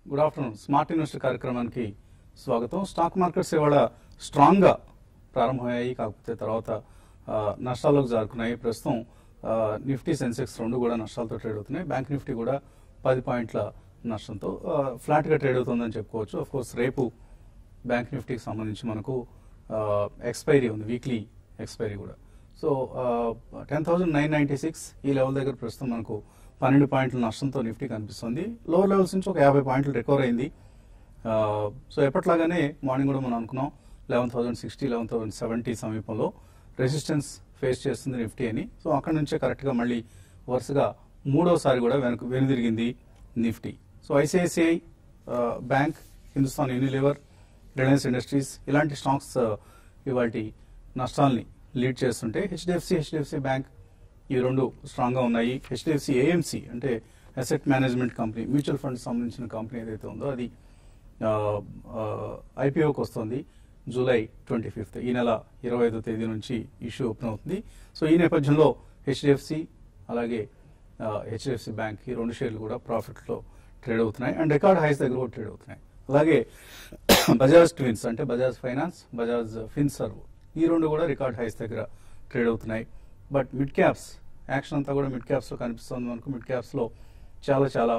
Good afternoon smart investor కార్యక్రమానికి స్వాగతం stock markets ఇవాళ స్ట్రాంగ్ గా ప్రారంభమయ్యాయి కాకపోతే తర్వాత ఆ, నష్టాల్లోకి జారుకున్నాయి ప్రస్తుతం ఆ, నిఫ్టీ సెన్సెక్స్ రెండు కూడా నష్టాలతో ట్రేడ్ అవుతున్నాయి బ్యాంక్ నిఫ్టీ కూడా పది పాయింట్ల నష్టంతో ఆ, ఫ్లాట్ గా ట్రేడ్ అవుతుందని చెప్పుకోవచ్చు అఫ్ కోర్స్ రేపు బ్యాంక్ నిఫ్టీకి సంబంధించి మనకు ఎక్స్పైరీ ఉంది వీక్లీ ఎక్స్పైరీ కూడా so ten thousand nine ninety six ఈ లెవెల్ దగ్గర ప్రస్తుతం మనకు పన్నెండు పాయింట్ల నష్టంతో నిఫ్టీ కనిపిస్తుంది లోవర్ లెవెల్స్ నుంచి ఒక యాభై పాయింట్లు రికవర్ అయింది ఆ, సో ఎప్పట్లాగానే మార్నింగ్ కూడా మనం అనుకున్నాం eleven thousand sixty eleven thousand seventy సమీపంలో రెసిస్టెన్స్ ఫేస్ చేస్తుంది నిఫ్టీ అని సో అక్కడ నుంచే కరెక్ట్గా మళ్ళీ వరుసగా మూడోసారి కూడా వెనక వెనుదిరిగింది Nifty so ICICI Bank Hindustan Unilever Reliance Industries ఇలాంటి స్టాక్స్ ఇవాళ నష్టాల్ని లీడ్ చేస్తుంటే హెచ్డిఎఫ్సి హెచ్డిఎఫ్సి బ్యాంక్ ఈ రెండు స్ట్రాంగ్ గా ఉన్నాయి హెచ్డిఎఫ్సి ఏఎంసి అంటే asset management company mutual fund సంబంధించిన కంపెనీ ఏదైతే ఉందో అది ఐపీఓకి వస్తుంది జూలై ట్వంటీ ఫిఫ్త్ ఈ నెల ఇరవై ఐదో తేదీ నుంచి ఇష్యూ ఓపెన్ అవుతుంది సో ఈ నేపథ్యంలో హెచ్డిఎఫ్సి అలాగే హెచ్డిఎఫ్సి బ్యాంక్ ఈ రెండు షేర్లు కూడా ప్రాఫిట్లో ట్రేడ్ అవుతున్నాయి అండ్ రికార్డ్ హైస్ దగ్గర కూడా ట్రేడ్ అవుతున్నాయి అలాగే బజాజ్ ట్విన్స్ అంటే బజాజ్ ఫైనాన్స్ బజాజ్ ఫిన్సర్వ్ ఈ రెండు కూడా రికార్డ్ హైస్ దగ్గర ట్రేడ్ అవుతున్నాయి బట్ మిడ్ క్యాప్స్ యాక్షన్ అంతా కూడా మిడ్ క్యాప్స్ లో కనిపిస్తుంది మనకు మిడ్ క్యాప్స్ లో చాలా చాలా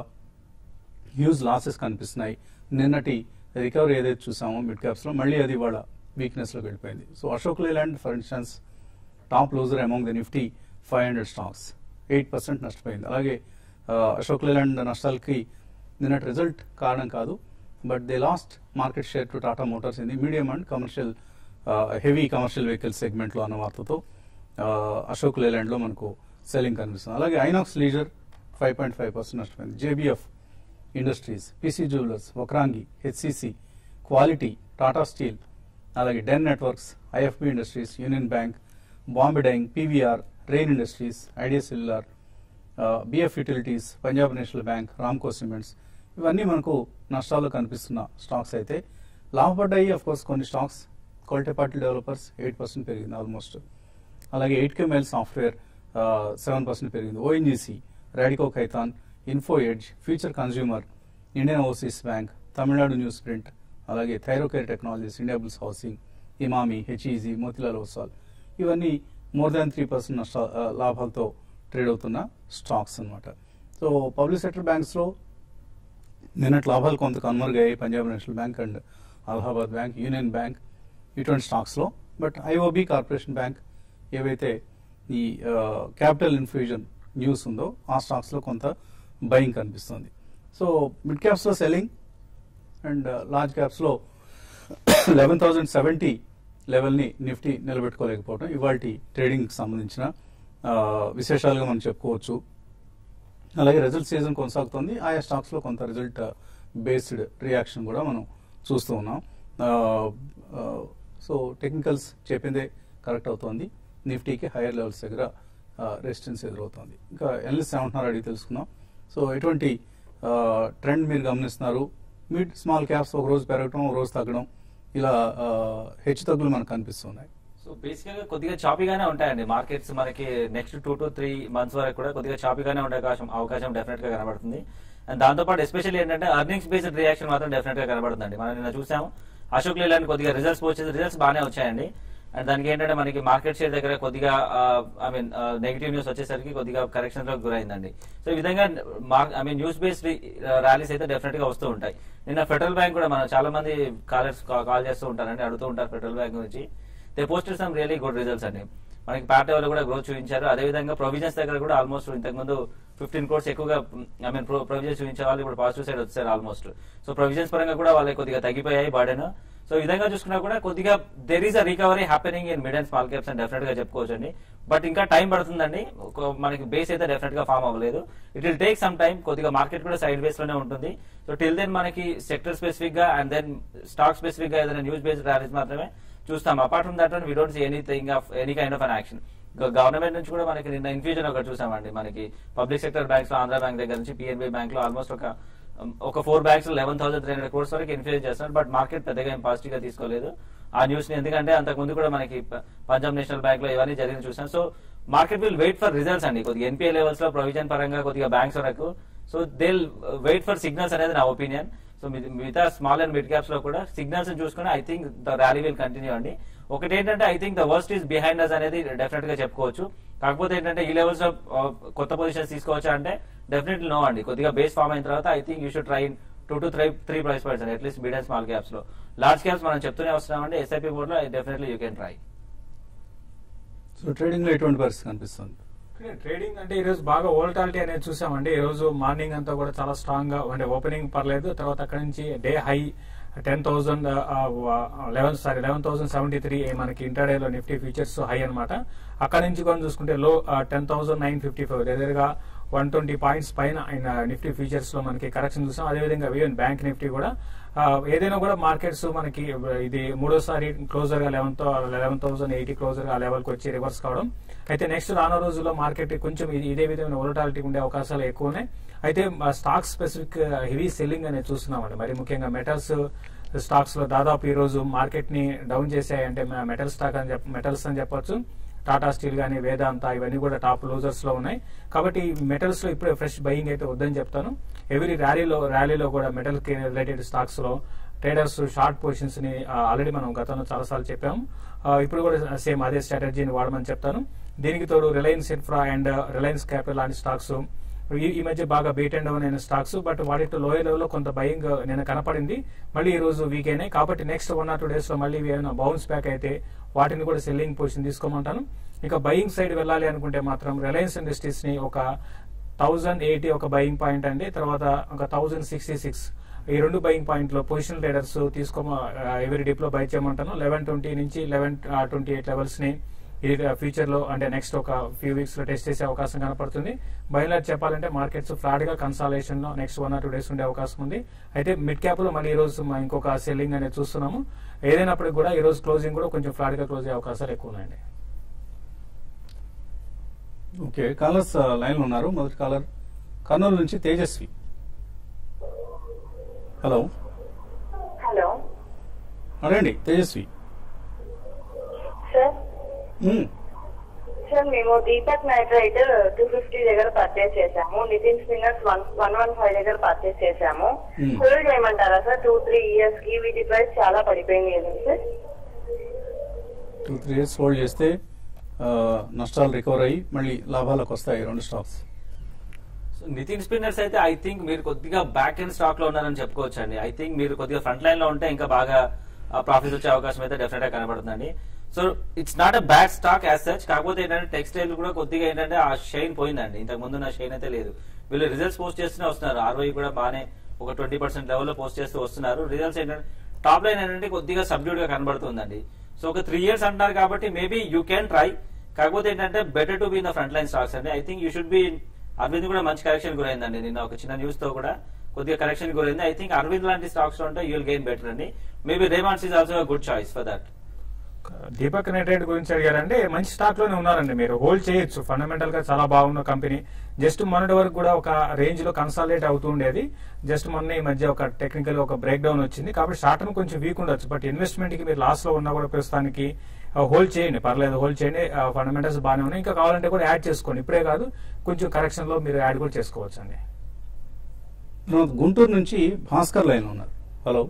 హ్యూజ్ లాసెస్ కనిపిస్తున్నాయి నిన్నటి రికవరీ ఏదైతే చూసామో మిడ్ క్యాప్స్ లో మళ్ళీ అది వాళ్ళ వీక్నెస్ లోకి వెళ్ళిపోయింది so Ashok Leyland for instance top loser among the Nifty five hundred stocks eight percent నష్టపోయింది అలాగే ఆ, అశోక్ లేలాండ్ నష్టాలకి నిన్నటి రిజల్ట్ కారణం కాదు but they lost market share to Tata Motors in the medium and commercial heavy commercial vehicle segment లో అన్న వార్తతో ఆ, Ashok Layland లో మనకు సెల్లింగ్ కనిపిస్తుంది అలాగే Inox Leisure five point five percent నష్టపోయింది JBF Industries PC Jewellers Vakrangee HCC Quality Tata Steel అలాగే Den Networks IFB Industries Union Bank Bombay Dyeing PVR Rain Industries Idea Cellular BF Utilities Punjab National Bank Ramco Cements ఇవన్నీ మనకు నష్టాల్లో కనిపిస్తున్న stocks అయితే లాభపడ్డాయి of course కొన్ని stocks Quality Developers eight percent పెరిగింది almost అలాగే eight K mile software seven percent పెరిగింది ONGC Radico Khaitan info edge Future Consumer Indian Overseas Bank Tamil Nadu Newsprint అలాగే Thyrocare Technologies Indiabulls Housing Emami HEG Motilal Oswal ఇవన్నీ మోర్ దాన్ త్రీ పర్సెంట్ నష్ట ఆ, లాభాలతో trade అవుతున్న stocks అన్నమాట సో పబ్లిక్ సెక్టర్ బ్యాంక్స్ లో నిన్నటి లాభాలు కొంత కనుమరుగాయి Punjab National Bank and Allahabad Bank Union Bank ఇటువంటి స్టాక్స్ లో బట్ ఐఓబి కార్పొరేషన్ బ్యాంక్ ఏవైతే ఈ క్యాపిటల్ ఇన్ఫ్యూజన్ న్యూస్ ఉందో ఆ స్టాక్స్ లో కొంత బయింగ్ కనిపిస్తుంది సో మిడ్ క్యాప్స్ లో సెల్లింగ్ అండ్ లార్జ్ క్యాప్స్ లో లెవెన్ థౌసండ్ సెవెంటీ లెవెల్ ని నిఫ్టీ నిలబెట్టుకోలేకపోవడం ఇవాళ ట్రేడింగ్ కి సంబంధించిన ఆ, విశేషాలుగా మనం చెప్పుకోవచ్చు అలాగే రిజల్ట్ సీజన్ కొనసాగుతుంది ఆయా స్టాక్స్ లో కొంత రిజల్ట్ బేస్డ్ రియాక్షన్ కూడా మనం చూస్తూ ఉన్నాం సో టెక్నికల్స్ చెప్పిందే కరెక్ట్ అవుతోంది నిఫ్టీకి హైయర్ లెవెల్స్ దగ్గర రెసిస్టెన్స్ ఎదురవుతోంది ఇంకా ఎనలిస్ట్ ఏమంటున్నారు అడిగి తెలుసుకుందాం సో ఎటువంటి ట్రెండ్ మీరు గమనిస్తున్నారు మిడ్ స్మాల్ క్యాప్స్ ఒక రోజు పెరగడం ఒక రోజు తగ్గడం ఇలా ఆ, హెచ్చు తగ్గులు మనకు కనిపిస్తున్నాయి సో బేసిక్ గా కొద్దిగా చాపీగానే ఉంటాయండి మార్కెట్స్ మనకి next two to three months వరకు కూడా కొద్దిగా చాపీగానే ఉండే అవకాశం అవకాశం డెఫినెట్ గా కనబడుతుంది అండ్ దాంతో పాటు ఎస్పెషల్లీ ఏంటంటే అర్నింగ్స్ బేస్డ్ రియాక్షన్ మాత్రం డెఫినెట్ గా కనబడుతుందండి మనం నిన్న చూసాము అశోక్ లేలాండ్ కొద్దిగా రిజల్ట్స్ వచ్చేసి రిజల్ట్స్ బాగానే వచ్చాయండి అండ్ దానికి ఏంటంటే మనకి మార్కెట్ షేర్ దగ్గర కొద్దిగా ఐ మీన్ నెగిటివ్ న్యూస్ వచ్చేసరికి కొద్దిగా కరెక్షన్ లో గురైందండి సో ఈ విధంగా I mean news based rallies అయితే డెఫినెట్ గా వస్తూ ఉంటాయి నిన్న ఫెడరల్ బ్యాంక్ కూడా మనం చాలా మంది కాలర్స్ కాల్ చేస్తూ ఉంటారండి అడుగుతూ ఉంటారు ఫెడరల్ బ్యాంక్ గురించి they posted some really good results అండి మనకి పార్టీ వాళ్ళు కూడా గ్రోత్ చూపించారు అదేవిధంగా ప్రొవిజన్స్ దగ్గర కూడా ఆల్మోస్ట్ ఇంతకుముందు ఫిఫ్టీన్ క్రోర్స్ ఎక్కువగా ఐ మీన్ ప్రొవిజన్స్ చూపించే వాళ్ళు ఇప్పుడు పాజిటివ్ సైడ్ వచ్చారు ఆల్మోస్ట్ సో ప్రొవిజన్స్ పరంగా కూడా వాళ్ళకి కొద్దిగా తగ్గిపోయాయి బాడెన్ సో ఈ విధంగా చూసుకున్నా కూడా కొద్దిగా there is a recovery happening in mid and small caps అని డెఫినెట్ గా చెప్పుకోవచ్చు అండి బట్ ఇంకా టైం పడుతుందండి ఒక- మనకి బేస్ అయితే డెఫినెట్ గా ఫామ్ అవ్వలేదు it will take some time కొద్దిగా మార్కెట్ కూడా సైడ్ బేస్ లోనే ఉంటుంది సో టిల్ దెన్ మనకి సెక్టర్ స్పెసిఫిక్ గా అండ్ దెన్ స్టాక్ స్పెసిఫిక్ గా ఏదైనా న్యూస్ బేస్డ్ ర్యాలీస్ మాత్రమే చూస్తాం apart from that we don't see anything of any kind of an action government నుంచి కూడా మనకి నిన్న ఇన్ఫ్యూజన్ ఒకటి చూసామండి మనకి పబ్లిక్ సెక్టర్ బ్యాంక్స్ లో ఆంధ్ర బ్యాంక్ దగ్గర నుంచి పిఎన్బి బ్యాంక్ లో ఆల్మోస్ట్ ఒక um, ఒక four banks eleven thousand three hundred crores వరకు ఇన్ఫ్యూజ్ చేస్తున్నారు బట్ మార్కెట్ పెద్దగా ఏం పాజిటివ్ గా తీసుకోలేదు ఆ న్యూస్ ని ఎందుకంటే అంతకు ముందు కూడా మనకి ప- పంజాబ్ నేషనల్ బ్యాంక్ లో ఇవన్నీ జరిగిన చూసాం so market will wait for results అండి కొద్దిగా ఎన్పిఏ లెవెల్స్ లో ప్రొవిజన్ పరంగా కొద్దిగా బ్యాంక్స్ వరకు so they wait for signals అనేది నా ఒపీనియన్ సో మిగతా స్మాల్ అండ్ మిడ్ క్యాప్స్ లో కూడా సిగ్నల్స్ చూసుకుని I think the rally will continue అండి ఒకటి ఏంటంటే I think the worst is behind us అనేది డెఫినెట్ గా చెప్పుకోవచ్చు కాకపోతే ఏంటంటే ఈ లెవెల్స్ లో ఆ, కొత్త పొజిషన్స్ తీసుకోవచ్చా అంటే డెఫినెట్లీ నో అండి కొద్దిగా బేస్ ఫామ్ అయిన తర్వాత I think you should try two to three three price points అండి at least mid and small caps లో లార్జ్ క్యాప్స్ మనం చెప్తూనే వస్తున్నామండి ఎస్ఐపి బోర్డ్ లో definitely you can try so trading లో ఎటువంటి పరిస్థితి కనిపిస్తుంది ట్రేడింగ్ అంటే ఈ రోజు బాగా వోల్టాలిటీ అనేది చూసామండి ఈ రోజు మార్నింగ్ అంతా కూడా చాలా స్ట్రాంగ్ గా అంటే ఓపెనింగ్ పర్లేదు తర్వాత అక్కడ నుంచి day high ten thousand eleven sorry eleven thousand seventy three మనకి ఇంటర్డే లో నిఫ్టీ ఫీచర్స్ హై అన్నమాట అక్కడ నుంచి కూడా చూసుకుంటే లో ten thousand nine fifty five దగ్గరగా వన్ ట్వంటీ పాయింట్స్ పైన ఆయన నిఫ్టీ ఫీచర్స్ లో మనకి కరెక్షన్ చూసాం అదేవిధంగా ఈవెన్ బ్యాంక్ నిఫ్టీ కూడా ఆ, ఏదైనా కూడా మార్కెట్స్ మనకి ఇది మూడోసారి క్లోజర్ గా eleven eleven thousand eighty closer గా లెవెల్ కి వచ్చి రివర్స్ కావడం అయితే నెక్స్ట్ రానున్న రోజుల్లో మార్కెట్ కొంచెం ఇది- ఇదే విధమైన వోలటాలిటీ ఉండే అవకాశాలు ఎక్కువ ఉన్నాయి అయితే స్టాక్ స్పెసిఫిక్ హెవీ సెల్లింగ్ అనేది చూస్తున్నామండి మరి ముఖ్యంగా మెటల్స్ స్టాక్స్ లో దాదాపు ఈ రోజు మార్కెట్ ని డౌన్ చేశాయి అంటే మెటల్ స్టాక్ అని చెప్ప మెటల్స్ అని చెప్పొచ్చు టాటా స్టీల్ గానీ వేదాంత ఇవన్నీ కూడా టాప్ లూజర్స్ లో ఉన్నాయి కాబట్టి మెటల్స్ లో ఇప్పుడే ఫ్రెష్ బయింగ్ అయితే వద్దని చెప్తాను ఎవ్రీ ర్యాలీలో ర్యాలీలో కూడా మెటల్ కి రిలేటెడ్ స్టాక్స్ లో ట్రేడర్స్ షార్ట్ పొజిషన్స్ ని ఆల్రెడీ మనం గతంలో చాలాసార్లు చెప్పాము ఆ, ఇప్పుడు కూడా సేమ్ అదే స్ట్రాటజీని వాడమని చెప్తాను దీనికి తోడు Reliance Infra and Reliance Capital లాంటి స్టాక్స్ ఈ- ఈ మధ్య బాగా బీట్ అండ్ డౌన్ అయిన స్టాక్స్ బట్ వాటితో లోయర్ లెవెల్ లో కొంత బయింగ్ నేను కనపడింది మళ్ళీ ఈ రోజు వీక్ అయినాయి కాబట్టి next one or two days లో మళ్ళీ ఏమైనా బౌన్స్ బ్యాక్ అయితే వాటిని కూడా సెల్లింగ్ పొజిషన్ తీసుకోమంటాను ఇంకా బయింగ్ సైడ్ వెళ్ళాలి అనుకుంటే మాత్రం రిలయన్స్ ఇండస్ట్రీస్ ని ఒక థౌజండ్ ఎయిటీ ఒక బయింగ్ పాయింట్ అండి తర్వాత ఒక థౌజండ్ సిక్స్టీ సిక్స్ ఈ రెండు బయింగ్ పాయింట్ లో పొజిషన్ లీడర్స్ తీసుకో ఎవరి డిప్ లో బై చేయమంటాను లెవెన్ ట్వంటీ నుంచి లెవెన్ ట్వంటీ ఎయిట్ లెవెల్స్ ని ఈ ఫ్యూచర్ లో అంటే నెక్స్ట్ ఒక ఫ్యూ వీక్స్ లో టెస్ట్ చేసే అవకాశం కనపడుతుంది బయలుదేరి చెప్పాలంటే మార్కెట్స్ ఫ్లాట్ గా కన్సాలేషన్ లో next one or two days ఉండే అవకాశం ఉంది అయితే మిడ్ క్యాప్ లో మళ్ళీ ఈ రోజు మనం ఇంకొక సెల్లింగ్ అనేది చూస్తున్నాము ఏదైనప్పటికీ కూడా ఈ రోజు క్లోజింగ్ కూడా కొంచెం ఫ్లాట్ గా క్లోజ్ అయ్యే అవకాశాలు ఎక్కువ ఉన్నాయండి ఓకే కాలర్స్ లైన్ లో ఉన్నారు మొదటి కాలర్ కర్నూలు నుంచి తేజస్వి హలో హలో అడండి తేజస్వి సార్ మ్మ్. సార్ మేము దీపక్ నైట్రైట్ టూ ఫిఫ్టీ దగ్గర పర్చేస్ చేసాము Nitin Spinners one one one five దగ్గర పర్చేస్ చేసాము Hmm. హోల్డ్ చేయమంటారా సార్ టూ త్రీ ఇయర్స్ కి వీటి ప్రైస్ చాలా పడిపోయింది కదా sir two three years hold చేస్తే ఆ, నష్టాలు రికవర్ అయ్యి మళ్ళీ లాభాలకు వస్తాయి రెండు స్టాక్స్ సో నితిన్ స్పిన్నర్స్ అయితే ఐ థింక్ మీరు కొద్దిగా బ్యాక్ ఎండ్ స్టాక్ లో ఉన్నారని చెప్పుకోవచ్చు అండి ఐ థింక్ మీరు కొద్దిగా ఫ్రంట్ లైన్ లో ఉంటే ఇంకా బాగా ప్రాఫిట్స్ వచ్చే అవకాశం అయితే డెఫినెట్ గా కనబడుతుందండి so it's not a bad stock as such కాకపోతే ఏంటంటే టెక్స్టైల్ కూడా కొద్దిగా ఏంటంటే ఆ షైన్ పోయిందండి ఇంతకు ముందు నా షైన్ అయితే లేదు వీళ్ళు రిజల్ట్స్ పోస్ట్ చేస్తూనే వస్తున్నారు ఆర్ఓఈ కూడా బాగానే ఒక ట్వంటీ పర్సెంట్ లెవెల్లో పోస్ట్ చేస్తూ వస్తున్నారు రిజల్ట్స్ ఏంటంటే టాప్ లైన్ ఏంటంటే కొద్దిగా సబ్డ్యూడ్ గా కనబడుతుందండి సో ఒక త్రీ ఇయర్స్ అంటున్నారు కాబట్టి మేబీ యూ క్యాన్ ట్రై కాకపోతే ఏంటంటే better to be in the front line stocks అండి I think you should be Arvind కూడా మంచి కరెక్షన్ గురైందండి నిన్న ఒక చిన్న న్యూస్ తో కూడా కొద్దిగా కరెక్షన్ గురైంది ఐ థింక్ అరవింద్ లాంటి స్టాక్స్ లో ఉంటే యూల్ గెయిన్ బెటర్ అండి maybe Raymonds is also good choice for that Deepak nitrite గురించి అడిగారంటే మంచి స్టాక్ లోనే ఉన్నారండి మీరు హోల్డ్ చేయొచ్చు ఫండమెంటల్ గా చాలా బాగున్న కంపెనీ జస్ట్ మొన్నటి వరకు కూడా ఒక రేంజ్ లో కన్సాలిడేట్ అవుతూ ఉండేది జస్ట్ మొన్న ఈ మధ్య ఒక టెక్నికల్ ఒక బ్రేక్ డౌన్ వచ్చింది కాబట్టి షార్ట్ టర్మ్ కొంచెం వీక్ ఉండొచ్చు బట్ ఇన్వెస్ట్మెంట్ కి మీరు లాస్ లో ఉన్నా కూడా ప్రస్తుతానికి హోల్డ్ చేయండి పర్లేదు హోల్డ్ చేయండి ఫండమెంటల్స్ బాగానే ఉన్నాయి ఇంకా కావాలంటే కూడా యాడ్ చేసుకోండి ఇప్పుడే కాదు కొంచెం కరెక్షన్ లో మీరు యాడ్ కూడా చేసుకోవచ్చు అండి తర్వాత గుంటూరు నుంచి భాస్కర్ లైన్ లో ఉన్నారు హలో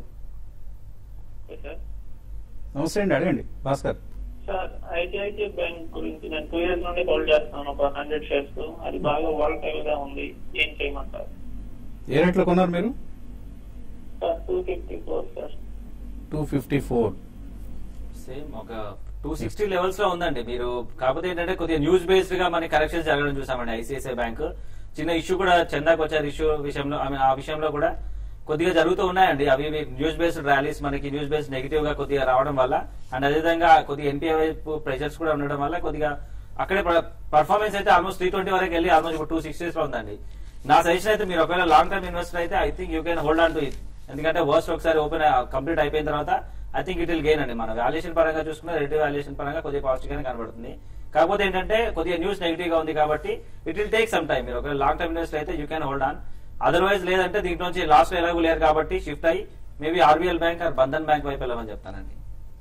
సార్ నమస్తే అండి అడగండి భాస్కర్ సార్ ఐసిఐసిఐ బ్యాంక్ గురించి నేను టూ ఇయర్స్ నుండి హోల్డ్ చేస్తున్నాను ఒక హండ్రెడ్ షేర్స్ అది బాగా వాలటైల్ గా ఉంది ఏం చేయమంటారు ఏ రేట్లో కొన్నారు మీరు sir two fifty four sir two fifty four same ఒక టూ సిక్స్టీ లెవెల్స్ లో ఉందండి మీరు కాకపోతే ఏంటంటే కొద్దిగా న్యూస్ బేస్డ్ గా మనకి కరెక్షన్ జరగడం చూసామండి ఐసిఐసిఐ బ్యాంక్ చిన్న ఇష్యూ కూడా చందాకి వచ్చారు ఇష్యూ విషయంలో I mean, ఆ విషయంలో కూడా కొద్దిగా జరుగుతూ ఉన్నాయండి అవి ఇవి న్యూస్ బేస్డ్ ర్యాలీస్ మనకి న్యూస్ బేస్డ్ నెగిటివ్ గా కొద్దిగా రావడం వల్ల అండ్ అదేవిధంగా కొద్దిగా ఎన్పిఐ వైపు ప్రెషర్స్ కూడా ఉండడం వల్ల కొద్దిగా అక్కడే పర్ఫార్మెన్స్ అయితే ఆల్మోస్ట్ త్రీ ట్వంటీ వరకు వెళ్ళి ఆల్మోస్ట్ ఇప్పుడు టూ సిక్స్టీస్ లో ఉందండి నా సజెషన్ అయితే మీరు ఒకవేళ లాంగ్ టర్మ్ ఇన్వెస్టర్ అయితే I think you can hold on to it ఎందుకంటే వర్స్ట్ ఒకసారి ఓపెన్ కంప్లీట్ అయిపోయిన తర్వాత I think it will gain అండి మన వాల్యుయేషన్ పరంగా చూసుకున్న రిలేటివ్ వాల్యుయేషన్ పరంగా కొద్దిగా పాజిటివ్ గానే కనబడుతుంది కాకపోతే ఏంటంటే కొద్దిగా న్యూస్ నెగిటివ్ గా ఉంది కాబట్టి it will take some time మీరు ఒకవేళ లాంగ్ టర్మ్ ఇన్వెస్టర్ అయితే you can hold on otherwise లేదంటే దీంట్లోంచి లాస్ట్ లో ఎలాగో లేరు కాబట్టి షిఫ్ట్ అయ్యి maybe RBL bank or Bandhan bank వైపు వెళ్ళమని చెప్తానండి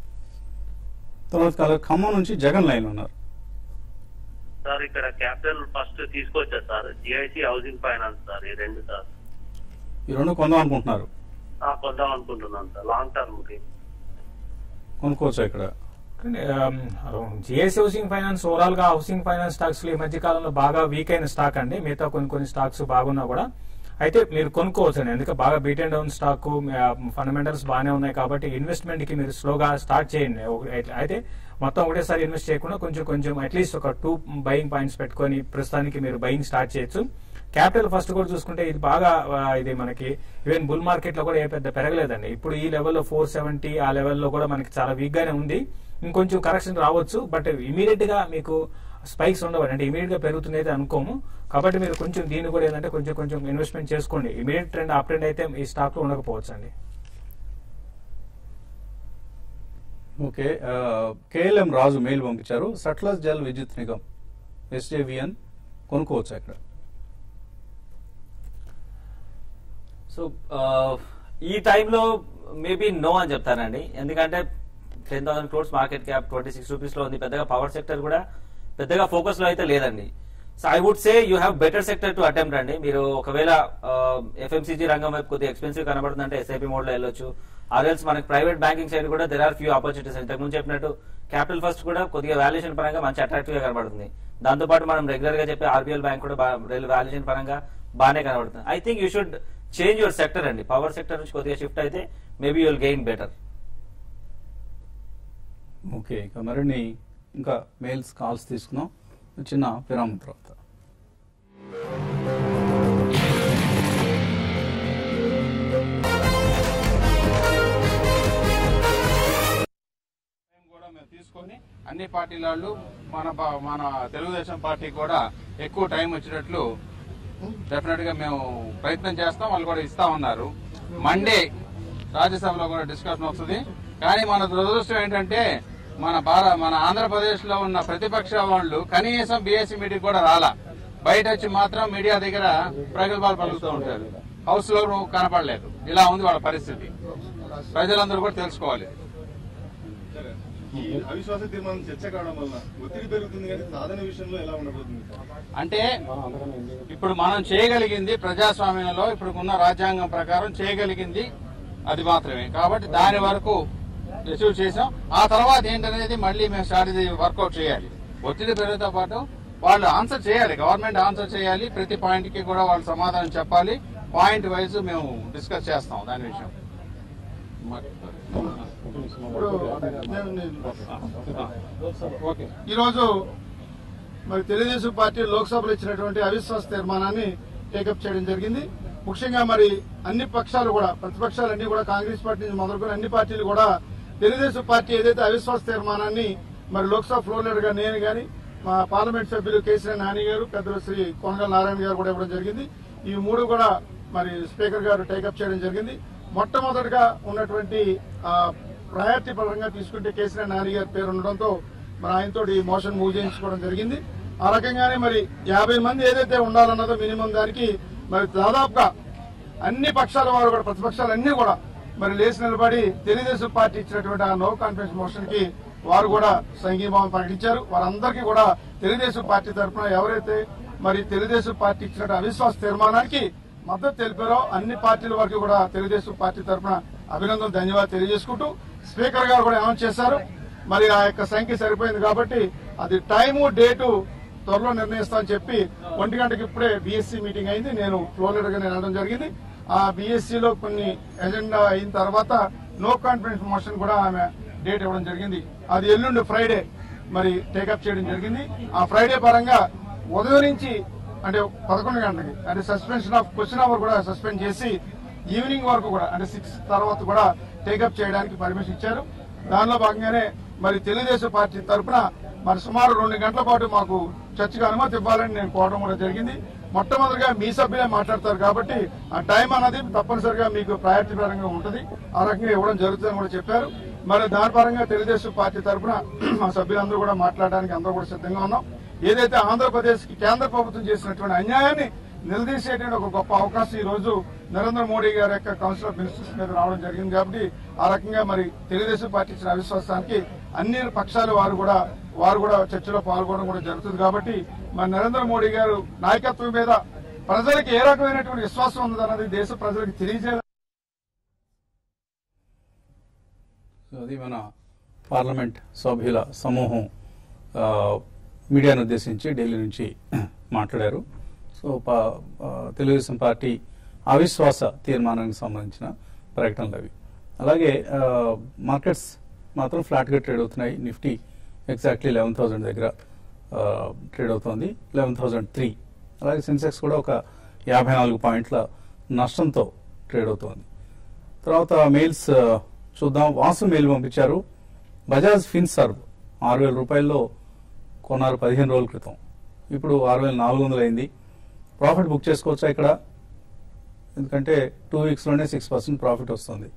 తర్వాత కాలర్ ఖమ్మం నుంచి జగన్ లైన్ లో ఉన్నారు సార్ ఇక్కడ క్యాపిటల్ ఫస్ట్ తీసుకొచ్చా sir GIC housing finance sir ఈ రెండు సార్ ఈ రెండు కొందాం అనుకుంటున్నారు ఆ, కొద్దాం అనుకుంటున్నాను సార్ లాంగ్ టర్మ్ కి కొనుక్కోవచ్చా ఇక్కడ జిఎస్ హౌసింగ్ ఫైనాన్స్ ఓవరాల్ గా హౌసింగ్ ఫైనాన్స్ స్టాక్స్ ఈ మధ్య కాలంలో బాగా వీక్ అయిన స్టాక్ అండి మిగతా కొన్ని కొన్ని స్టాక్స్ బాగున్నా కూడా అయితే మీరు కొనుక్కోవచ్చు అండి ఎందుకంటే బాగా beat and down stock fundamentals బాగానే ఉన్నాయి కాబట్టి ఇన్వెస్ట్మెంట్ కి మీరు స్లోగా స్టార్ట్ చేయండి ఒక- అయితే మొత్తం ఒకటేసారి ఇన్వెస్ట్ చేయకుండా కొంచెం కొంచెం అట్లీస్ట్ ఒక టూ బయింగ్ పాయింట్స్ పెట్టుకొని ప్రస్తుతానికి మీరు బయింగ్ స్టార్ట్ చేయొచ్చు క్యాపిటల్ ఫస్ట్ కూడా చూసుకుంటే ఇది బాగా ఆ, ఇది మనకి ఈవెన్ బుల్ మార్కెట్ లో కూడా ఏ పెద్ద పెరగలేదండి ఇప్పుడు ఈ లెవెల్లో ఫోర్ సెవెంటీ ఆ లెవెల్లో కూడా మనకి చాలా వీక్ గానే ఉంది ఇంకొంచెం కరెక్షన్ రావచ్చు బట్ ఇమీడియట్ గా మీకు స్పైక్స్ ఉండవండి అంటే ఇమీడియట్ గా పెరుగుతుంది అయితే అనుకోము కాబట్టి మీరు కొంచెం దీన్ని కూడా ఏంటంటే కొంచెం కొంచెం ఇన్వెస్ట్మెంట్ చేసుకోండి ఇమీడియట్ ట్రెండ్ అప్ ట్రెండ్ అయితే ఈ స్టాక్ లో ఉండకపోవచ్చు అండి ఓకే ఆ, కేఎల్ఎం రాజు మెయిల్ పంపించారు సట్లస్ జల్ విద్యుత్ నిగమ్ ఎస్జేవిఎన్ కొనుక్కోవచ్చా ఇక్కడ సో ఈ టైంలో మేబీ నో అని చెప్తానండి ఎందుకంటే ten thousand crores market cap twenty six rupees లో ఉంది పెద్దగా పవర్ సెక్టర్ కూడా పెద్దగా ఫోకస్ లో అయితే లేదండి so I would say you have better sector to attempt అండి మీరు ఒకవేళ ఎఫ్ఎంసీజీ రంగం వైపు కొద్దిగా ఎక్స్పెన్సివ్ కనబడుతుందంటే ఎస్ఐపి మోడ్ లో వెళ్ళొచ్చు ఆర్ఎల్స్ మనకి ప్రైవేట్ బ్యాంకింగ్ సైడ్ కూడా దెర్ ఆర్ ఫ్యూ ఆపర్చునిటీస్ ఇంతకు ముందు చెప్పినట్టు క్యాపిటల్ ఫస్ట్ కూడా కొద్దిగా వాల్యుయేషన్ పరంగా మంచి అట్రాక్టివ్ గా కనబడుతుంది దాంతోపాటు మనం రెగ్యులర్ గా చెప్పే ఆర్బీఎల్ బ్యాంక్ కూడా వాల్యుయేషన్ పరంగా బాగానే కనబడుతుంది I think you should change your sector అండి పవర్ సెక్టర్ నుంచి కొద్దిగా షిఫ్ట్ అయితే maybe you'll gain better okay ఇక మరిన్ని ఇంకా మెయిల్స్ కాల్స్ తీసుకున్నాం చిన్న విరామం తర్వాత టైం కూడా మేము తీసుకొని అన్ని పార్టీల వాళ్ళు మన పా- మన తెలుగుదేశం పార్టీ కూడా ఎక్కువ టైం వచ్చేటట్లు డెఫినెట్ గా మేము ప్రయత్నం చేస్తాం వాళ్ళు కూడా ఇస్తా ఉన్నారు మండే రాజ్యసభలో కూడా డిస్కషన్ వస్తుంది కానీ మన దురదృష్టం ఏంటంటే మన భారత మన ఆంధ్రప్రదేశ్ లో ఉన్న ప్రతిపక్ష వాళ్ళు కనీసం బీఎస్సీ మీటింగ్ కూడా రాలా బయట వచ్చి మాత్రం మీడియా దగ్గర ప్రగల్భాలు పలుకుతూ ఉంటారు హౌస్ లో కనపడలేదు ఇలా ఉంది వాళ్ళ పరిస్థితి ప్రజలందరూ కూడా తెలుసుకోవాలి ఈ అవిశ్వాస తీర్మానం చర్చ కావడం వల్ల ఒత్తిడి పెరుగుతుంది కానీ సాధన విషయంలో ఎలా ఉండబోతుంది సార్? అంటే ఇప్పుడు మనం చేయగలిగింది ప్రజాస్వామ్యంలో ఇప్పుడు ఉన్న రాజ్యాంగం ప్రకారం చేయగలిగింది అది మాత్రమే కాబట్టి దాని వరకు రిసీవ్ చేసాం ఆ తర్వాత ఏంటనేది మళ్ళీ మేము స్ట్రాటజీ వర్కౌట్ చేయాలి ఒత్తిడి పెరుగుతో పాటు వాళ్ళు ఆన్సర్ చేయాలి గవర్నమెంట్ ఆన్సర్ చేయాలి ప్రతి పాయింట్ కి కూడా వాళ్ళు సమాధానం చెప్పాలి పాయింట్ వైజ్ మేము డిస్కస్ చేస్తాం దాని విషయం ఇప్పుడు నేను- నేను- ఓకే ఈరోజు మరి తెలుగుదేశం పార్టీ లోక్సభలో ఇచ్చినటువంటి అవిశ్వాస తీర్మానాన్ని టేకప్ చేయడం జరిగింది ముఖ్యంగా మరి అన్ని పక్షాలు కూడా ప్రతిపక్షాలన్నీ కూడా కాంగ్రెస్ పార్టీ నుంచి మొదలుకొని అన్ని పార్టీలు కూడా తెలుగుదేశం పార్టీ ఏదైతే అవిశ్వాస తీర్మానాన్ని మరి లోక్సభ ఫ్లోర్ లీడర్ గా నేను గాని మా పార్లమెంట్ సభ్యులు కేసీఆర్ నాని గారు పెద్దలు శ్రీ కొనగల నారాయణ గారు కూడా ఇవ్వడం జరిగింది ఈ మూడు కూడా మరి స్పీకర్ గారు టేకప్ చేయడం జరిగింది మొట్టమొదటిగా ఉన్నటువంటి ప్రయారిటీ పరంగా తీసుకుంటే కేసీఆర్ నాని గారి పేరు ఉండడంతో మరి ఆయనతో ఈ మోషన్ మూవ్ చేయించుకోవడం జరిగింది ఆ రకంగానే మరి యాభై మంది ఏదైతే ఉండాలన్నదో మినిమం దానికి మరి దాదాపుగా అన్ని పక్షాల వారు కూడా ప్రతిపక్షాలు అన్ని కూడా మరి లేచి నిలబడి తెలుగుదేశం పార్టీ ఇచ్చినటువంటి ఆ నో కాన్ఫిడెన్స్ మోషన్ కి వారు కూడా సంఘీభావం ప్రకటించారు వారందరికీ కూడా తెలుగుదేశం పార్టీ తరఫున ఎవరైతే మరి తెలుగుదేశం పార్టీ ఇచ్చిన అవిశ్వాస తీర్మానానికి మద్దతు తెలిపారో అన్ని పార్టీల వరకు కూడా తెలుగుదేశం పార్టీ తరఫున అభినందనలు ధన్యవాదాలు తెలియజేసుకుంటూ స్పీకర్ గారు కూడా అనౌన్స్ చేశారు మరి ఆ యొక్క సంఖ్య సరిపోయింది కాబట్టి అది టైము డేటు త్వరలో నిర్ణయిస్తామని చెప్పి ఒంటి గంటకి ఇప్పుడే బీఎస్సీ మీటింగ్ అయింది నేను ఫ్లో లీడర్ గా నేను వెళ్ళడం జరిగింది ఆ BSc లో కొన్ని ఎజెండా అయిన తర్వాత నో కాన్ఫిడెన్స్ మోషన్ కూడా ఆమె డేట్ ఇవ్వడం జరిగింది అది ఎల్లుండి ఫ్రైడే మరి టేకప్ చేయడం జరిగింది ఆ ఫ్రైడే పరంగా ఉదయం నుంచి అంటే పదకొండు గంటలకి అంటే సస్పెన్షన్ ఆఫ్ క్వశ్చన్ అవర్ కూడా సస్పెండ్ చేసి ఈవినింగ్ వరకు కూడా అంటే సిక్స్ తర్వాత కూడా టేకప్ చేయడానికి పర్మిషన్ ఇచ్చారు దానిలో భాగంగానే మరి తెలుగుదేశం పార్టీ తరఫున మరి సుమారు రెండు గంటల పాటు మాకు చర్చకు అనుమతి ఇవ్వాలని నేను కోరడం కూడా జరిగింది మొట్టమొదటిగా మీ సభ్యులే మాట్లాడతారు కాబట్టి ఆ టైం అన్నది తప్పనిసరిగా మీకు ప్రయారిటీ పరంగా ఉంటుంది ఆ రకంగా ఇవ్వడం జరుగుతుందని కూడా చెప్పారు మరి దాని పరంగా తెలుగుదేశం పార్టీ తరఫున మా సభ్యులందరూ కూడా మాట్లాడడానికి అందరూ కూడా సిద్ధంగా ఉన్నాం ఏదైతే ఆంధ్రప్రదేశ్ కి కేంద్ర ప్రభుత్వం చేసినటువంటి అన్యాయాన్ని నిలదీసేటువంటి ఒక గొప్ప అవకాశం ఈ రోజు నరేంద్ర మోడీ గారి యొక్క కౌన్సిల్ ఆఫ్ మినిస్టర్స్ మీద రావడం జరిగింది కాబట్టి ఆ రకంగా మరి తెలుగుదేశం పార్టీ ఇచ్చిన అవిశ్వాసానికి అన్ని పక్షాల వారు కూడా వారు కూడా చర్చలో పాల్గొనడం కూడా జరుగుతుంది కాబట్టి మరి నరేంద్ర మోడీ గారు నాయకత్వం మీద ప్రజలకు ఏ రకమైనటువంటి విశ్వాసం ఉన్నదన్నది దేశ ప్రజలకు తెలియజేయాలి అది మన పార్లమెంట్ సభ్యుల సమూహం ఆ, మీడియాను ఉద్దేశించి ఢిల్లీ నుంచి మాట్లాడారు సో పా- ఆ, తెలుగుదేశం పార్టీ అవిశ్వాస తీర్మానానికి సంబంధించిన ప్రకటనలు అవి అలాగే ఆ, మార్కెట్స్ మాత్రం ఫ్లాట్గా ట్రేడ్ అవుతున్నాయి నిఫ్టీ ఎగ్జాక్ట్లీ లెవెన్ థౌసండ్ దగ్గర ఆ, ట్రేడ్ అవుతోంది లెవెన్ థౌసండ్ త్రీ అలాగే సెన్సెక్స్ కూడా ఒక యాభై నాలుగు పాయింట్ల నష్టంతో ట్రేడ్ అవుతోంది తర్వాత మెయిల్స్ ఆ, చూద్దాం వాసు మెయిల్ పంపించారు బజాజ్ ఫిన్ సర్వ్ ఆరు వేల రూపాయల్లో కొన్నారు పదిహేను రోజుల క్రితం ఇప్పుడు ఆరు వేల నాలుగు వందలు అయింది ప్రాఫిట్ బుక్ చేసుకోవచ్చా ఇక్కడ ఎందుకంటే టూ వీక్స్లోనే సిక్స్ పర్సెంట్ ప్రాఫిట్ వస్తుంది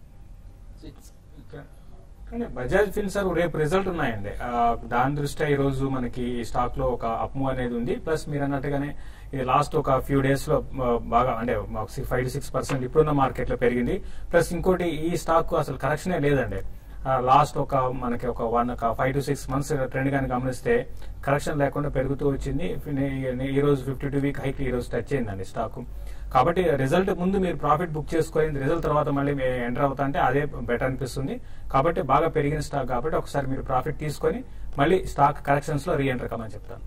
కానీ బజాజ్ ఫిన్సర్ రేపు రిజల్ట్ ఉన్నాయండి ఆ, దాని దృష్ట్యా ఈ రోజు మనకి ఈ స్టాక్ లో ఒక అప్మూవ్ అనేది ఉంది ప్లస్ మీరు అన్నట్టుగానే ఇది లాస్ట్ ఒక ఫ్యూ డేస్ లో ఆ, బాగా అంటే ఫైవ్ టు సిక్స్ పర్సెంట్ ఇప్పుడున్న మార్కెట్ లో పెరిగింది ప్లస్ ఇంకోటి ఈ స్టాక్ అసలు కరెక్షనే లేదండి లాస్ట్ ఒక మనకి ఒక వన్ ఒక five to six months trend కానీ గమనిస్తే కరెక్షన్ లేకుండా పెరుగుతూ వచ్చింది ఫిని- ఈ రోజు ఫిఫ్టీ టూ వీక్ హైక్ ఈ రోజు టచ్ అయిందండి స్టాక్ కాబట్టి రిజల్ట్ ముందు మీరు ప్రాఫిట్ బుక్ చేసుకొని రిజల్ట్ తర్వాత మళ్ళీ ఎంటర్ అవుతా అంటే అదే బెటర్ అనిపిస్తుంది కాబట్టి బాగా పెరిగిన స్టాక్ కాబట్టి ఒకసారి మీరు ప్రాఫిట్ తీసుకొని మళ్ళీ స్టాక్ కరెక్షన్స్ లో రీ ఎంటర్ కమని చెప్తాను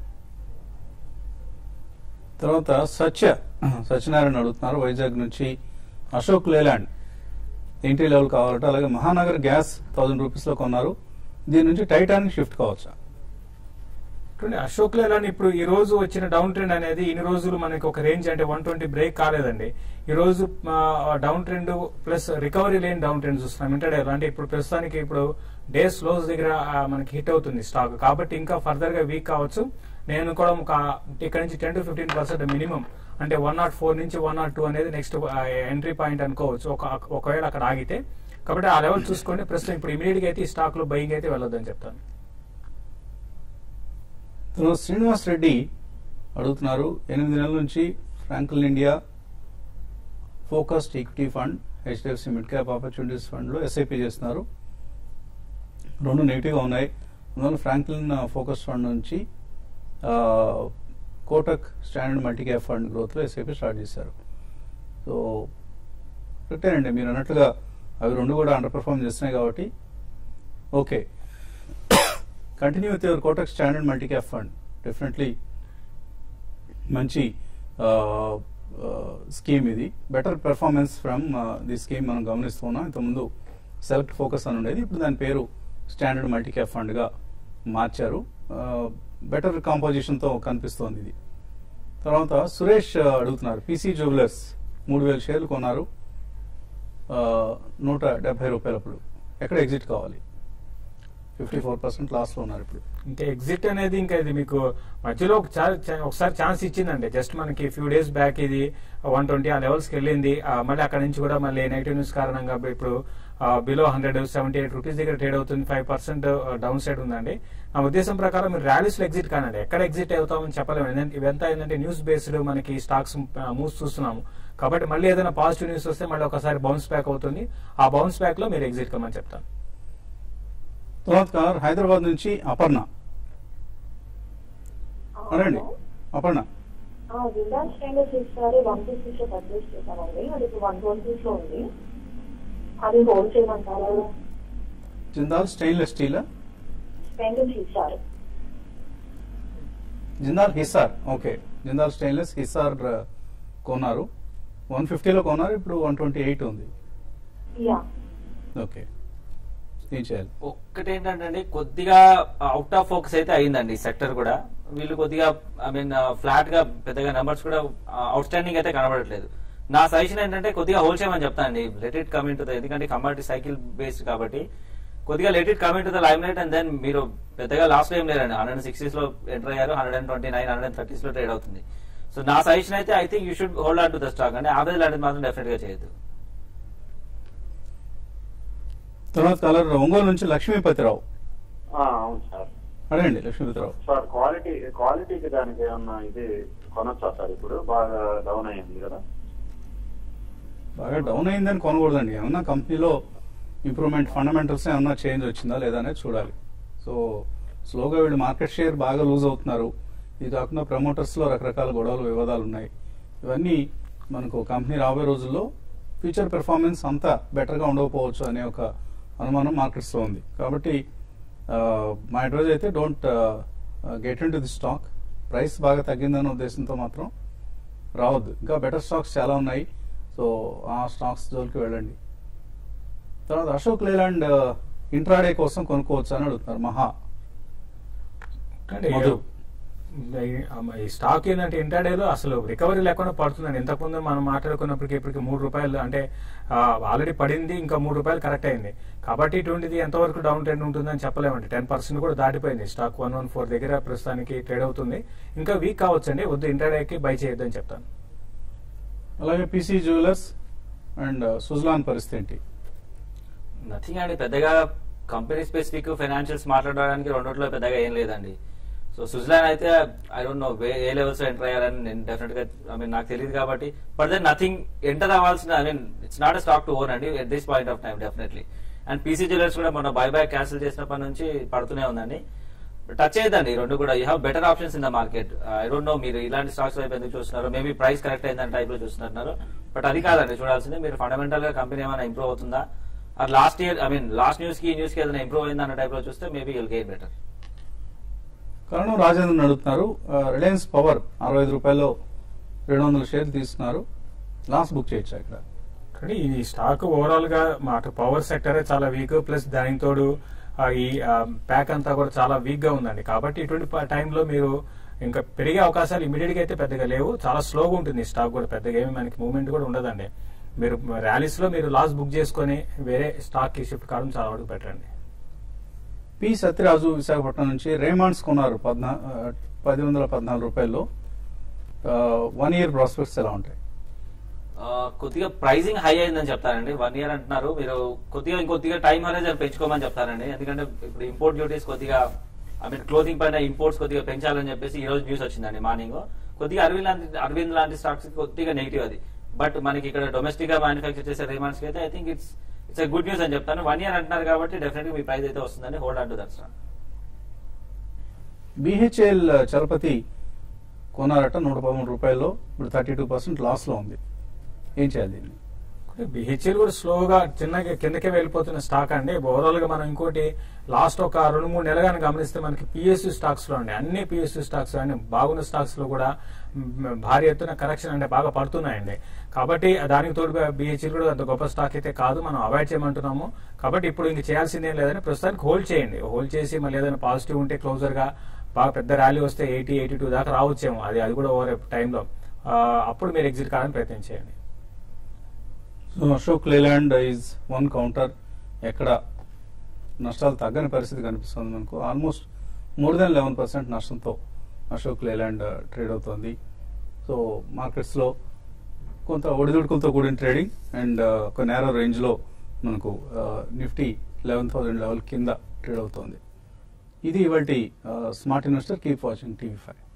తర్వాత సత్య సత్యనారాయణ అడుగుతున్నారు వైజాగ్ నుంచి అశోక్ లేలాండ్ ఎంట్రీ లెవెల్ కావాలట అలాగే మహానగర్ గ్యాస్ థౌసండ్ రూపీస్లో కొన్నారు దీని నుంచి టైటానిక్ షిఫ్ట్ కావచ్చా చూడండి అశోక్ లేలాన్ ఇప్పుడు ఈ రోజు వచ్చిన డౌన్ ట్రెండ్ అనేది ఇన్ని రోజులు మనకి ఒక రేంజ్ అంటే వన్ ట్వంటీ బ్రేక్ కాలేదండి ఈ రోజు డౌన్ ట్రెండ్ ప్లస్ రికవరీ లేని డౌన్ ట్రెండ్ చూస్తున్నాం ఇంటర్డే అంటే ఇప్పుడు ప్రస్తుతానికి ఇప్పుడు డేస్ లోస్ దగ్గర ఆ, మనకి హిట్ అవుతుంది స్టాక్ కాబట్టి ఇంకా ఫర్దర్ గా వీక్ కావచ్చు నేను కూడా ఒక ఇక్కడ నుంచి ten to fifteen percent minimum అంటే వన్ నాట్ ఫోర్ నుంచి వన్ నాట్ టూ అనేది నెక్స్ట్ ఎంట్రీ పాయింట్ అనుకోవచ్చు ఒక ఒకవేళ అక్కడ ఆగితే కాబట్టి ఆ లెవెల్ చూసుకోండి ప్రస్తుతం ఇప్పుడు ఇమీడియట్ గా అయితే ఈ స్టాక్ లో బయింగ్ అయితే వెళ్ళొద్దని చెప్తాను తర్వాత శ్రీనివాస్ రెడ్డి అడుగుతున్నారు ఎనిమిది నెలల నుంచి Franklin India focused equity fund HDFC mid cap opportunities ఫండ్లో ఎస్ఐపి చేస్తున్నారు రెండు నెగిటివ్గా ఉన్నాయి అందువల్ల ఫ్రాంక్లిన్ ఫోకస్ ఫండ్ నుంచి ఆ, Kotak standard multi cap fund గ్రోత్లో ఎస్ఐపి స్టార్ట్ చేశారు సో పెట్టారండి మీరు అన్నట్లుగా అవి రెండు కూడా అండర్ పర్ఫార్మ్ చేస్తున్నాయి కాబట్టి okay continue with your Kotak standard multi cap fund definitely మంచి స్కీమ్ ఇది better performance from the scheme మనం గమనిస్తున్నాం ఇంతకుముందు సెలెక్ట్ ఫోకస్ అని ఉండేది ఇప్పుడు దాని పేరు స్టాండర్డ్ మల్టీ క్యాప్ ఫండ్గా మార్చారు బెటర్ కాంపోజిషన్తో కనిపిస్తోంది ఇది తర్వాత సురేష్ uh, అడుగుతున్నారు పీసీ జ్యువెలర్స్ మూడు వేల షేర్లు కొన్నారు uh, నూట డెబ్బై రూపాయలప్పుడు ఎక్కడ ఎగ్జిట్ కావాలి ఫిఫ్టీ ఫోర్ పర్సెంట్ లాస్లో ఉన్నారు ఇప్పుడు ఇంకా ఎగ్జిట్ అనేది ఇంకా ఇది మీకు మధ్యలో ఒకసారి ఒకసారి ఛాన్స్ ఇచ్చిందండి జస్ట్ మనకి ఫ్యూ డేస్ బ్యాక్ ఇది వన్ ట్వంటీ ఆ లెవెల్స్కి వెళ్ళింది ఆ, మళ్ళీ అక్కడ నుంచి కూడా మళ్ళీ నెగిటివ్ న్యూస్ కారణంగా ఇప్పుడు below hundred seventy eight rupees దగ్గర ట్రేడ్ అవుతుంది ఫైవ్ పర్సెంట్ డౌన్ సైడ్ ఉందండి నా ఉద్దేశం ప్రకారం మీరు ర్యాలీస్ లో ఎగ్జిట్ కానండి ఎక్కడ ఎగ్జిట్ అవుతామని చెప్పలేము ఎందుకంటే ఇవంతా ఏంటంటే న్యూస్ బేస్డ్ మనకి స్టాక్స్ మూవ్స్ చూస్తున్నాము కాబట్టి మళ్ళీ ఏదైనా పాజిటివ్ న్యూస్ వస్తే మళ్ళీ ఒకసారి బౌన్స్ బ్యాక్ అవుతుంది ఆ బౌన్స్ బ్యాక్ లో మీరు ఎగ్జిట్ కమని చెప్తాను తర్వాత కార్ హైదరాబాద్ నుంచి అపర్ణ అనండి అపర్ణ జిల్లా స్టైనస్ ఈసారి వన్ ఫిఫ్టీస్ లో పర్చేస్ చేశానండి అది ఇప్పుడు వన్ ట్వంటీస్ లో ఉంది అది హోల్డ్ చేయమంటారు జిందాల్ స్టెయిన్లెస్ స్టీల్ స్పెండెన్స్ ఇచ్చారు జిందాల్ హిసార్ ఓకే జిందాల్ స్టెయిన్లెస్ హిసార్ ఆ, కొన్నారు వన్ ఫిఫ్టీలో కొన్నారు ఇప్పుడు వన్ ట్వంటీ ఎయిట్ ఉంది యా ఓకే ఏం చేయాలి ఒక్కటి ఏంటంటే కొద్దిగా అవుట్ ఆఫ్ ఫోకస్ అయితే అయిందండి ఈ సెక్టర్ కూడా వీళ్ళు కొద్దిగా ఐ మీన్ ఫ్లాట్ గా పెద్దగా నెంబర్స్ కూడా అవుట్ స్టాండింగ్ అయితే కనబడట్లేదు నా సజెషన్ ఏంటంటే కొద్దిగా హోల్ చేయమని చెప్తానండి let it coming to the ఎందుకంటే కమాడిటీ సైకిల్ బేస్డ్ కాబట్టి కొద్దిగా let it coming to the limelight and then మీరు పెద్దగా లాస్ట్ ఏం లేరండి హండ్రెడ్ సిక్స్టీస్ లో ఎంటర్ అయ్యారు hundred and twenty nine hundred thirties లో ట్రేడ్ అవుతుంది సో నా సజెషన్ అయితే I think you should hold on to the stock అంటే యావరేజ్ లాంటిది మాత్రం డెఫినెట్ గా చేయొద్దు తర్వాత కలర్ ఒంగోలు నుంచి లక్ష్మీపతిరావు ఆ, అవును సార్ అడగండి లక్ష్మీపతిరావు సార్ క్వాలిటీ క్వాలిటీకి దానికి ఏమన్నా ఇది కొనొచ్చా సార్ ఇప్పుడు బాగా డౌన్ అయ్యింది కదా బాగా డౌన్ అయిందని కొనకూడదండి ఏమన్నా కంపెనీలో ఇంప్రూవ్మెంట్ ఫండమెంటల్స్ ఏమన్నా చేంజ్ వచ్చిందా లేదా అనేది చూడాలి సో స్లోగా వీళ్ళు మార్కెట్ షేర్ బాగా లూజ్ అవుతున్నారు ఇది కాకుండా ప్రమోటర్స్ లో రకరకాల గొడవలు వివాదాలు ఉన్నాయి ఇవన్నీ మనకు కంపెనీ రాబోయే రోజుల్లో ఫ్యూచర్ పెర్ఫార్మెన్స్ అంతా బెటర్ గా ఉండకపోవచ్చు అనే ఒక అనుమానం మార్కెట్స్లో ఉంది కాబట్టి ఆ, మా అడ్వైజ్ అయితే don't get in to the stock price బాగా తగ్గిందన్న ఉద్దేశంతో మాత్రం రావద్దు ఇంకా బెటర్ స్టాక్స్ చాలా ఉన్నాయి సో ఆ స్టాక్స్ జోలికి వెళ్ళండి తర్వాత అశోక్ లేలాండ్ ఇంట్రాడే కోసం కొనుక్కోవచ్చు అని అడుగుతున్నారు మహా అంటే మధు. ఈ- ఈ స్టాక్ ఏంటంటే ఇంటర్డేలో అసలు రికవరీ లేకుండా పడుతుందండి ఇంతకుముందు మనం మాట్లాడుకున్నప్పటికీ ఇప్పటికి మూడు రూపాయలు అంటే ఆల్రెడీ పడింది ఇంకా మూడు రూపాయలు కరెక్ట్ అయింది కాబట్టి ఇటువంటిది ఎంతవరకు డౌన్ ట్రెండ్ ఉంటుందని చెప్పలేమండి టెన్ పర్సెంట్ కూడా దాటిపోయింది స్టాక్ వన్ వన్ ఫోర్ దగ్గర ప్రస్తుతానికి ట్రేడ్ అవుతుంది ఇంకా వీక్ కావచ్చండి వద్దు ఇంటర్డేకి బై చేయొద్దని చెప్తాను అలాగే పీసీ జ్యువెలర్స్ అండ్ సుజలాన్ పరిస్థితి ఏంటి నథింగ్ అండి పెద్దగా కంపెనీ స్పెసిఫిక్ ఫైనాన్షియల్స్ మాట్లాడడానికి రెండిట్లో పెద్దగా ఏం లేదండి సో స్విట్జర్లాండ్ అయితే ఐ డోంట్ నో ఏ లెవెల్స్ ఎంటర్ అయ్యారని నేను డెఫినెట్ గా ఐ మీన్ నాకు తెలియదు కాబట్టి బట్ దెన్ నథింగ్ ఎంటర్ అవ్వాల్సిన I mean it's not stock to own అండి at this point of time definitely and PC jewellers కూడా మొన్న బై బ్యాక్ క్యాన్సిల్ చేసినప్పటి నుంచి పడుతూనే ఉందండి టచ్ చేయదండి ఈ రెండు కూడా you have better options in the market I don't know మీరు ఇలాంటి స్టాక్స్ వైపు ఎందుకు చూస్తున్నారు మేబీ ప్రైస్ కరెక్ట్ అయిందని టైప్ లో చూస్తున్నారు బట్ అది కాదండి చూడాల్సింది మీరు ఫండమెంటల్ గా కంపెనీ ఏమైనా ఇంప్రూవ్ అవుతుందా అది last year I mean last news కి ఈ న్యూస్ కి ఏదైనా ఇంప్రూవ్ అయింది అన్న టైప్ లో చూస్తే మేబీ యుల్ గెయిన్ బెటర్ కారణం రాజేంద్రన్ అడుగుతున్నారు రిలయన్స్ పవర్ అరవై ఐదు రూపాయల్లో రెండు వందల షేర్లు తీసుకున్నారు లాస్ బుక్ చేయొచ్చు ఇక్కడ కానీ ఈ స్టాక్ ఓవరాల్ గా మాట పవర్ సెక్టరే చాలా వీక్ ప్లస్ దానికి తోడు ఆ, ఈ ప్యాక్ అంతా కూడా చాలా వీక్ గా ఉందండి కాబట్టి ఇటువంటి ప- టైంలో మీరు ఇంకా పెరిగే అవకాశాలు ఇమీడియట్ గా అయితే పెద్దగా లేవు చాలా స్లోగా ఉంటుంది ఈ స్టాక్ కూడా పెద్దగా ఏమి మనకి మూవ్మెంట్ కూడా ఉండదండి మీరు ర్యాలీస్ లో మీరు లాస్ బుక్ చేసుకొని వేరే స్టాక్ కి షిఫ్ట్ కావడం చాలా వరకు బెటర్ అండి పి సత్యరాజు విశాఖపట్నం నుంచి రేమాండ్స్ కొన్నారు పద్నా ఆ, పది వందల పద్నాలుగు రూపాయల్లో వన్ ఇయర్ ప్రాస్పెక్ట్స్ ఎలా ఉంటాయి ఆ, కొద్దిగా ప్రైసింగ్ హై అయిందని చెప్తారండి వన్ ఇయర్ అంటున్నారు మీరు కొద్దిగా ఇంకొద్దిగా టైం అనేది పెంచుకోమని చెప్తారండి ఎందుకంటే ఇప్పుడు ఇంపోర్ట్ డ్యూటీస్ కొద్దిగా ఐ మీన్ క్లోతింగ్ పైన ఇంపోర్ట్స్ కొద్దిగా పెంచాలని చెప్పేసి ఈ రోజు న్యూస్ వచ్చిందండి మార్నింగ్ కొద్దిగా అరవింద్ లాంటి అరవింద్ లాంటి స్టాక్స్ కొద్దిగా నెగిటివ్ అది బట్ మనకి ఇక్కడ డొమెస్టిక్ గా మ్యానుఫ్యాక్చర్ చేసే రేమాండ్స్ కి అయితే I think it's it's good news అని చెప్తాను వన్ ఇయర్ అంటున్నారు కాబట్టి డెఫినెట్ మీ ప్రైస్ అయితే వస్తుందని హోల్డ్ అంటూ దట్స్ బిహెచ్ఎల్ చలపతి కొన్నారట నూట పదమూడు రూపాయల్లో ఇప్పుడు థర్టీ టూ పర్సెంట్ లాస్లో ఉంది ఏం చేయాలి దీన్ని బిహెచ్ఎల్ కూడా స్లోగా చిన్నగా కిందకే వెళ్ళిపోతున్న స్టాక్ అండి ఓవరాల్ గా మనం ఇంకోటి లాస్ట్ ఒక రెండు మూడు నెలలుగా గమనిస్తే మనకి పిఎస్యూ స్టాక్స్ లో అండి అన్ని పిఎస్యూ స్టాక్స్ అండి బాగున్న స్టాక్స్ లో కూడా మ్, భారీ ఎత్తున కరెక్షన్ అంటే బాగా పడుతున్నాయండి కాబట్టి దానికి తోడు బిహెచ్ఎల్ కూడా అంత గొప్ప స్టాక్ అయితే కాదు మనం అవాయిడ్ చేయమంటున్నాము కాబట్టి ఇప్పుడు ఇంక చేయాల్సిందేం లేదని ప్రస్తుతానికి హోల్డ్ చేయండి హోల్డ్ చేసి మళ్ళీ ఏదైనా పాజిటివ్ ఉంటే క్లోజర్ గా బాగా పెద్ద ర్యాలీ వస్తే ఎయిటీ ఎయిటీ టూ దాకా రావచ్చేమో అది అది కూడా ఓవర్ టైంలో అప్పుడు మీరు ఎగ్జిట్ కావాలని ప్రయత్నం చేయండి so Ashok Leyland is one counter ఎక్కడ నష్టాలు తగ్గని పరిస్థితి కనిపిస్తుంది మనకు almost more than eleven percent నష్టంతో అశోక్ లేలాండ్ ట్రేడ్ అవుతోంది సో మార్కెట్స్లో కొంత ఒడిదుడుకులతో కూడిన ట్రేడింగ్ అండ్ ఒక నేరో రేంజ్లో మనకు నిఫ్టీ లెవెన్ థౌసండ్ లెవెల్ కింద ట్రేడ్ అవుతోంది ఇది ఇవాళ smart investor keep watching TV five